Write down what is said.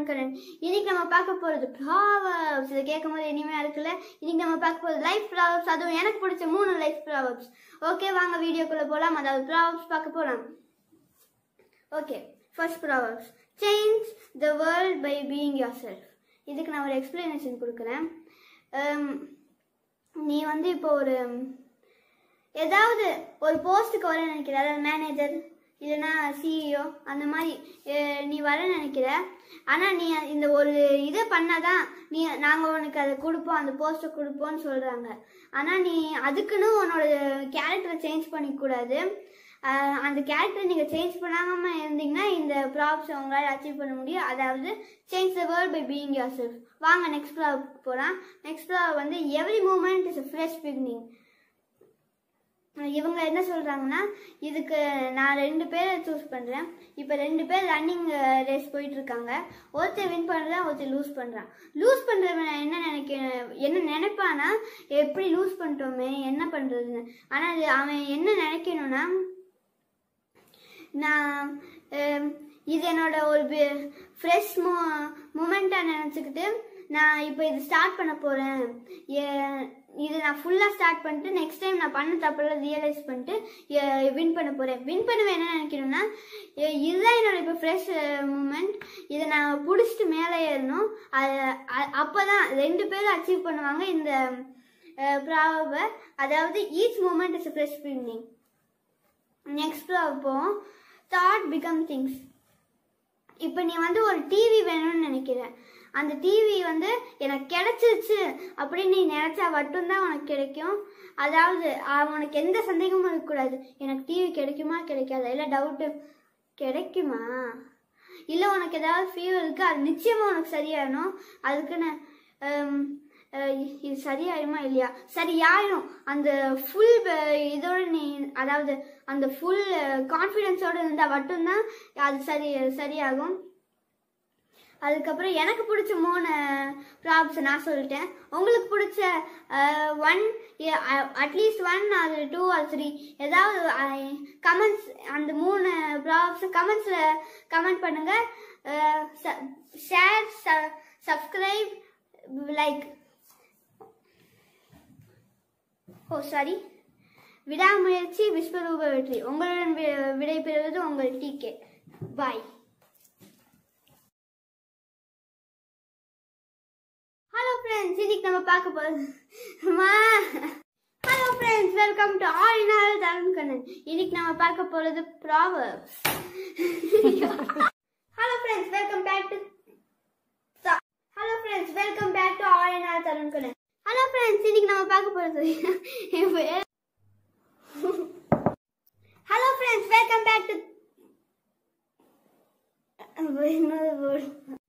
தருண்கரன் இன்னைக்கு நம்ம பார்க்க போறது ப்ராவர்ப்ஸ் இதை கேட்கும் போது இனிமையா இருக்குல்ல இன்னைக்கு நம்ம பார்க்க போறது லைஃப் ப்ராவர்ப்ஸ் அதுவும் எனக்கு பிடிச்ச மூணு லைஃப் ப்ராவர்ப்ஸ் ஓகே வாங்க வீடியோக்குள்ள போலாம் அதாவது ப்ராவர்ப்ஸ் பார்க்க போலாம் okay first proverbs change the world by being yourself இதுக்கு நான் ஒரு எக்ஸ்பிளனேஷன் கொடுக்குறேன் Um, நீ வந்து இப்போ ஒரு ஏதாவது ஒரு போஸ்ட்டுக்கு வர நினைக்கிற அதாவது மேனேஜர் இல்லைன்னா சிஇஓ அந்த மாதிரி அஹ், நீ வர நினைக்கிற ஆனால் நீ இந்த ஒரு இதை பண்ணாதான் நீ நாங்கள் உனக்கு அதை கொடுப்போம் அந்த போஸ்ட்டை கொடுப்போம்னு சொல்கிறாங்க ஆனால் நீ அதுக்குன்னு உன்னோட கேரக்டரை சேஞ்ச் பண்ணிக்கூடாது அஹ், அந்த கேரக்டரை நீங்கள் சேஞ்ச் பண்ணாமல் இருந்தீங்கன்னா இந்த ப்ராப்ஸை உங்களால் அச்சீவ் பண்ண முடியும் அதாவது change the world by being yourself வாங்க நெக்ஸ்ட் ப்ராப் போகலாம் நெக்ஸ்ட் ப்ராப் வந்து every moment is a fresh beginning இவங்க என்ன சொல்றாங்கன்னா இதுக்கு நான் ரெண்டு பேரை சூஸ் பண்றேன் இப்போ ரெண்டு பேர் ரன்னிங் ரேஸ் போயிட்டு இருக்காங்க ஒருத்தர் வின் பண்றான் ஒருத்தர் லூஸ் பண்றான் லூஸ் பண்றவன் என்ன நினைக்க என்ன நினைப்பானா எப்படி லூஸ் பண்ணிட்டோமே என்ன பண்றதுன்னு ஆனா அது அவன் என்ன நினைக்கணும்னா நான் ஹம், இது என்னோட ஒரு ஃப்ரெஷ் மூ மூமெண்ட்டாக நினச்சிக்கிட்டு நான் இப்போ இது ஸ்டார்ட் பண்ண போகிறேன் இது நான் ஃபுல்லாக ஸ்டார்ட் பண்ணிட்டு நெக்ஸ்ட் டைம் நான் பண்ண தப்பெல்லாம் ரியலைஸ் பண்ணிட்டு வின் பண்ண போகிறேன் வின் பண்ணுவேன் என்ன நினைக்கணும்னா எ- இதுதான் என்னோட இப்போ ஃப்ரெஷ் மூமெண்ட் இதை நான் பிடிச்சிட்டு மேலே ஏறணும் அது அப்போ தான் ரெண்டு பேரும் அச்சீவ் பண்ணுவாங்க இந்த ப்ராவை அதாவது each moment is fresh beginning next போவோம் தாட் பிகம் திங்ஸ் இப்போ நீ வந்து ஒரு டிவி வேணும்னு நினைக்கிற அந்த டிவி வந்து எனக்கு கிடைச்சிருச்சு அப்படின்னு நீ நினைச்சா மட்டும்தான் உனக்கு கிடைக்கும் அதாவது ஆ, உனக்கு எந்த சந்தேகமும் இருக்கக்கூடாது எனக்கு டிவி கிடைக்குமா கிடைக்காதா இல்லை டவுட்டு கிடைக்குமா இல்லை உனக்கு ஏதாவது ஃபீவர் இருக்கு அது நிச்சயமா உனக்கு சரியாகணும் அதுக்குன்னு ஹம், அஹ், இது சரியாயிடுமா இல்லையா சரியாயிடும் அந்த ஃபுல் இதோட நீ அதாவது அந்த ஃபுல் கான்ஃபிடென்ஸோட இருந்தால் மட்டும்தான் அது சரி சரியாகும் அதுக்கப்புறம் எனக்கு பிடிச்ச மூணு ப்ராப்ஸ் நான் சொல்லிட்டேன் உங்களுக்கு பிடிச்ச ஒன் அட்லீஸ்ட் ஒன் அது டூ அது த்ரீ ஏதாவது கமெண்ட்ஸ் அந்த மூணு ப்ராப்ஸ் கமெண்ட்ஸில் கமெண்ட் பண்ணுங்க share subscribe like oh sorry விடாமுயற்சி விஸ்வரூப வெற்றி உங்களுடன் வி- விடைபெறுவது உங்கள் டிகே பாய் ஹலோ ஃப்ரெண்ட்ஸ் இன்னைக்கு நம்ம பார்க்க போறது hello friends welcome to all in all Tarun Kannan இன்னைக்கு நம்ம பார்க்க போறது proverbs hello friends welcome back to hello friends welcome back to all in all Tarun Kannan hello friends இன்னைக்கு நம்ம பார்க்க போறது என் பேர் hello friends welcome back to இன்னொரு word.